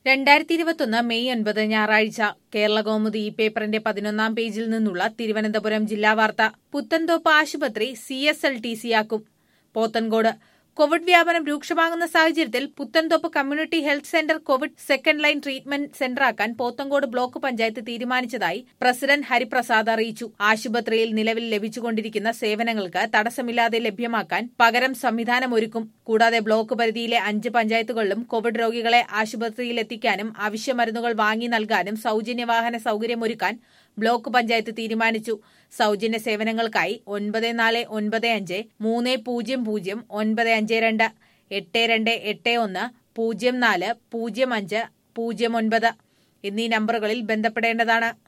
രണ്ടായിരത്തി ഇരുപത്തൊന്ന് മെയ് ഒൻപത് ഞായറാഴ്ച കേരള കൗമുദി ഈ പേപ്പറിന്റെ പതിനൊന്നാം പേജിൽ നിന്നുള്ള തിരുവനന്തപുരം ജില്ലാ വാർത്ത പുത്തൻതോപ്പ് ആശുപത്രി സി എസ് എൽ ടി സിയാക്കും പോത്തൻകോട് കോവിഡ് വ്യാപനം രൂക്ഷമാകുന്ന സാഹചര്യത്തിൽ Puthenthoppu community health centre covid second line treatment സെന്ററാക്കാൻ പോത്തൻകോട് ബ്ലോക്ക് പഞ്ചായത്ത് തീരുമാനിച്ചതായി പ്രസിഡന്റ് ഹരിപ്രസാദ് അറിയിച്ചു ആശുപത്രിയിൽ നിലവിൽ ലഭിച്ചുകൊണ്ടിരിക്കുന്ന സേവനങ്ങൾക്ക് തടസ്സമില്ലാതെ ലഭ്യമാക്കാൻ പകരം സംവിധാനമൊരുക്കും കൂടാതെ ബ്ലോക്ക് പരിധിയിലെ അഞ്ച് പഞ്ചായത്തുകളിലും കോവിഡ് രോഗികളെ ആശുപത്രിയിലെത്തിക്കാനും ആവശ്യ മരുന്നുകൾ വാങ്ങി നൽകാനും സൌജന്യ വാഹന സൌകര്യമൊരുക്കാൻ ബ്ലോക്ക് പഞ്ചായത്ത് തീരുമാനിച്ചു സൌജന്യ സേവനങ്ങൾക്കായി ഒൻപത് നാല് ഒൻപത് അഞ്ച് മൂന്ന് പൂജ്യം പൂജ്യം ഒൻപത് അഞ്ച് രണ്ട് എട്ട് രണ്ട് എട്ട് ഒന്ന് പൂജ്യം നാല് പൂജ്യം അഞ്ച് പൂജ്യം ഒൻപത് എന്നീ നമ്പറുകളിൽ ബന്ധപ്പെടേണ്ടതാണ്